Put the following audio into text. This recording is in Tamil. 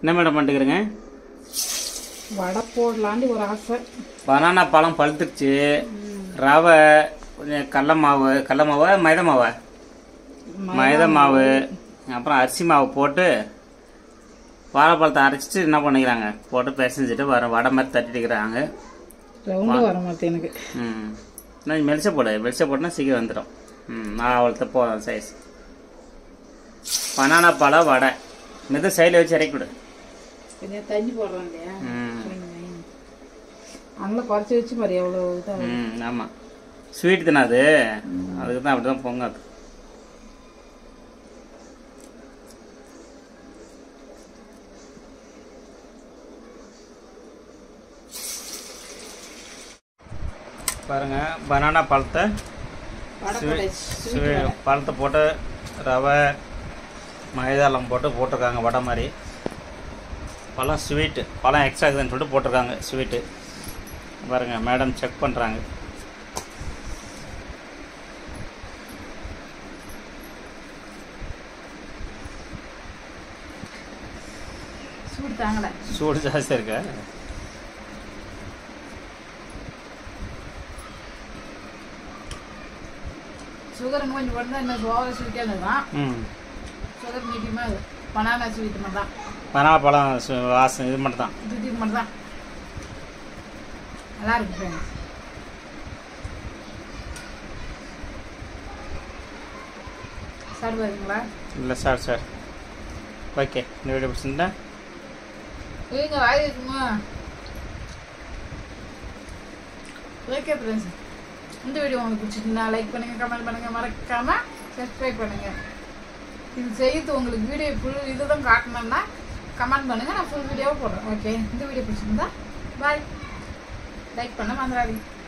என்ன மேடம் பண்ணிக்கிறேங்க வடை போடலான்னு ஒரு ஆசை பனானா பழம் பழுத்துருச்சு ரவை கொஞ்சம் கடல மாவு கடல மாவா மைதா மாவா மைதா மாவு அப்புறம் அரிசி மாவு போட்டு வாழைப்பழத்தை அரைச்சிட்டு என்ன பண்ணிக்கிறாங்க போட்டு பிசைஞ்சிட்டு வர வடை மாதிரி தட்டிட்டுக்கிறாங்க ரவுண்டு வர மாட்டேன் எனக்கு ம் நான் மெலிச போடு மெலிச போட்டுனா சீக்கிரம் வந்துடும் ம் நான் அவ்வளோத்த போதும் சைஸ் பனானா பழம் வடை மெது சைடில் வச்சு இறக்கி விடு கொஞ்சம் தண்ணி போடுறோம் இல்லையா ம் அதில் குறைச்சி வச்சு பாரு எவ்வளோ இதாக ம் ஆமாம் ஸ்வீட் தானே அது அதுக்கு தான் அப்படி தான் பொங்காது பாருங்க பனானா பழத்தை வடை ஸ்வீ- போட்டு ஸ்வீ- பழத்தை போட்டு ரவை மைதாளம் போட்டு போட்டிருக்காங்க வடை மாதிரி பழம் ஸ்வீட்டு பழம் எக்ஸ்ட்ரா இருக்குதுன்னு சொல்லிட்டு போட்டிருக்காங்க ஸ்வீட்டு பாருங்க மேடம் செக் பண்ணுறாங்க சூடு தாங்கலை சூடு ஜாஸ்தியாக இருக்கா சுகர் கொஞ்சம் போட்டு தான் இன்னும் ஓவர் ஸ்வீட்டாக தான் ம் சுகர் மீடியமாக அது பனானா ஸ்வீட் மட்டும் தான் பனானா பழம் சு- வாசம் இது மட்டும் தான் இது இது மட்டும் தான் நல்லா இருக்கு ஃப்ரெண்ட்ஸ் சாப்பிடுவாருங்களா இல்லை சார் சார் ஓகே இந்த வீடியோ பிடிச்சிருந்தா ஏங்க வாய் இருக்குமா ஓகே ஃப்ரெண்ட்ஸ் இந்த வீடியோ உங்களுக்கு பிடிச்சிருந்தா லைக் பண்ணுங்க கமெண்ட் பண்ணுங்க மறக்காம சப்ஸ்கிரைப் பண்ணுங்க இது செய்யறது உங்களுக்கு வீடியோ ஃபுல் இதுதான் காட்டணும்னா கமெண்ட் பண்ணுங்க நான் ஃபுல் வீடியோவை போடுறேன் ஓகே இந்த வீடியோ பிடிச்சிருந்தா பாய் லைக் பண்ண மறந்துடாதீங்க